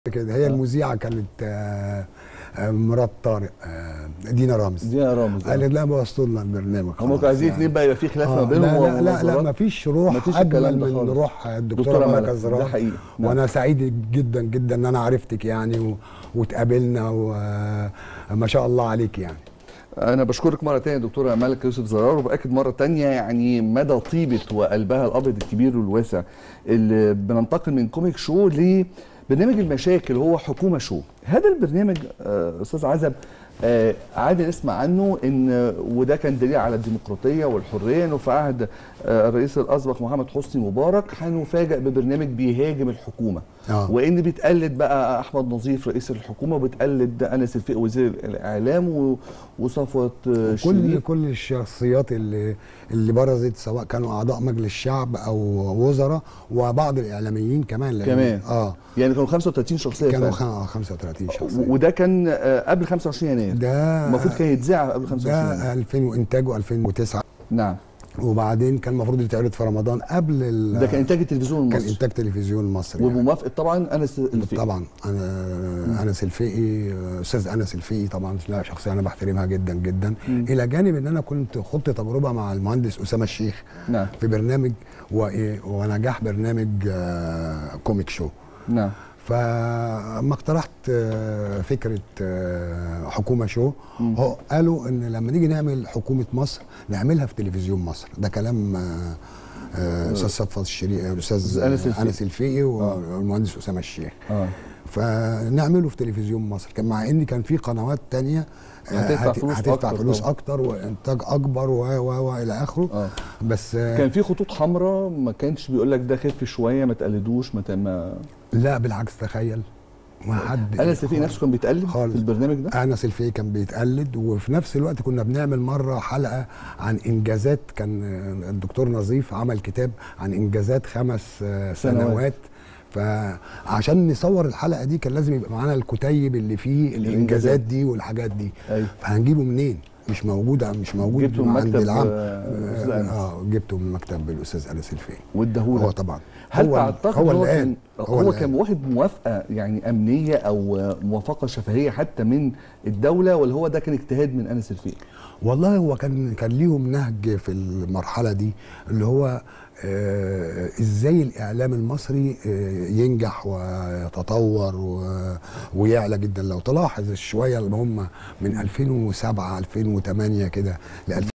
كده هي المذيعه كانت آه، آه، مرات طارق آه، دينا رامز دينا رامز آه. قالت لا بوظتوا لنا البرنامج هم خلاص كانوا عايزين يعني. اثنين بقى يبقى في خلاف آه، ما بينهم لا لا لا, لا ومناظرات. ما فيش روح مفيش الكلام اجمل ده من خالص. روح الدكتوره دكتورة ملكه ملك، ده زرار حقيقي. نعم. وانا سعيد جدا جدا ان انا عرفتك يعني و... واتقابلنا وما شاء الله عليك يعني انا بشكرك مره تانية دكتوره ملك يوسف زرار وباكد مره تانية يعني مدى طيبه وقلبها الابيض الكبير والواسع اللي بننتقل من كوميك شو لبرنامج المشاكل هو حكومه شو هذا البرنامج آه، استاذ عزب آه، عادي نسمع عنه ان وده كان دليل على الديمقراطيه والحريه انه في عهد آه، الرئيس الاسبق محمد حسني مبارك هنفاجئ ببرنامج بيهاجم الحكومه آه. وان بيتقلد بقى احمد نظيف رئيس الحكومه وبيتقلد انس الفقي وزير الاعلام و- وصفوت آه، كل شريف كل الشخصيات اللي اللي برزت سواء كانوا اعضاء مجلس الشعب او وزراء وبعض الاعلاميين كمان لأن- كمان. اه يعني كانوا 35 شخصيه كانوا فعلا. خ- 35 شخصيه وده كان آه، قبل 25 يناير ده المفروض كان يتذاع قبل 25 يناير ده 2000 وانتاجه 2009 نعم وبعدين كان المفروض يتعرض في رمضان قبل ال- ده كان انتاج التلفزيون كان المصري انتاج تلفزيون مصري يعني. وبموافقه طبعا انس الفقي طبعا انا انس الفقي استاذ انس الفقي طبعا لا شخصيه انا بحترمها جدا جدا مم. الى جانب ان انا كنت خضت تجربه مع المهندس اسامه الشيخ نعم في برنامج و- ونجاح برنامج آه، كوميك شو نعم فما اقترحت آه، فكره آه، حكومه شو مم. هو قالوا ان لما نيجي نعمل حكومه مصر نعملها في تلفزيون مصر ده كلام آه، آه، استاذ صفوت الشريف الاستاذ أنس الفقي. انس الفقي والمهندس اسامه الشيخ اه فنعمله في تلفزيون مصر كان مع ان كان في قنوات تانية آه، هتدفع هت- فلوس هتدفع أكتر فلوس طبعا. اكتر وانتاج اكبر و و و الى اخره اه بس آه، كان في خطوط حمراء ما كانش بيقول لك ده خف شويه ما تقلدوش ما ت- ما لا بالعكس تخيل ما حد انس الفقي نفسه كان بيتقلد خالص. في البرنامج ده انس الفقي كان بيتقلد وفي نفس الوقت كنا بنعمل مره حلقه عن انجازات كان الدكتور نظيف عمل كتاب عن انجازات خمس آه، سنوات. سنوات فعشان نصور الحلقه دي كان لازم يبقى معانا الكتيب اللي فيه الانجازات دي والحاجات دي ايوه فهنجيبه منين مش موجود مش موجود جبته من عند مكتب العام آه، أستاذ أنس. اه جبته من مكتب الاستاذ انس الفقي هو واداهولك طبعا هل هو تعتقد هو هو اللي كان قال هو, اللي كان قال. واخد موافقه يعني امنيه او موافقه شفهيه حتى من الدوله ولا هو ده كان اجتهاد من انس الفقي؟ والله هو كان كان ليهم نهج في المرحله دي اللي هو آه ازاي الاعلام المصري آه ينجح ويتطور و- ويعلى جدا لو تلاحظ الشويه اللي هم من 2007 2008 كده ل